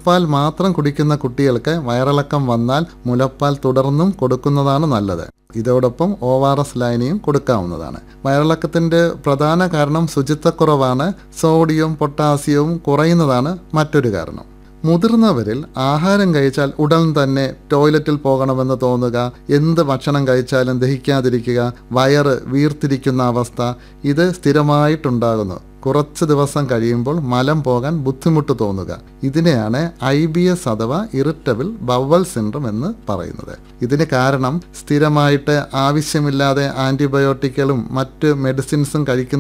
മുലപ്പാൽ മാത്രം കുടിക്കുന്ന കുട്ടികൾക്ക് വയറിളക്കം വന്നാൽ മുലപ്പാൽ തുടർന്നും കൊടുക്കുന്നതാണ് നല്ലത് ഇതോടൊപ്പം ഒ ആർ എസ് ലൈനിയും കൊടുക്കാവുന്നതാണ് വയറിളക്കത്തിൻ്റെ പ്രധാന കാരണം ശുചിത്വക്കുറവാണ് സോഡിയം പൊട്ടാസ്യവും കുറയുന്നതാണ് മറ്റൊരു കാരണം മുതിർന്നവരിൽ ആഹാരം കഴിച്ചാൽ ഉടൻ തന്നെ ടോയ്ലറ്റിൽ പോകണമെന്ന് തോന്നുക എന്ത് ഭക്ഷണം കഴിച്ചാലും ദഹിക്കാതിരിക്കുക വയറ് വീർത്തിരിക്കുന്ന അവസ്ഥ ഇത് സ്ഥിരമായിട്ടുണ്ടാകുന്നു കുറച്ച് ദിവസം കഴിയുമ്പോൾ മലം പോകാൻ ബുദ്ധിമുട്ട് തോന്നുക ഇതിനെയാണ് ഐ ബി എസ് അഥവാ ഇറിറ്റബിൾ ബവൽ സിൻഡ്രം എന്ന് പറയുന്നത് ഇതിന് കാരണം സ്ഥിരമായിട്ട് ആവശ്യമില്ലാതെ ആൻറ്റിബയോട്ടിക്കുകളും മറ്റ് മെഡിസിൻസും കഴിക്കുന്ന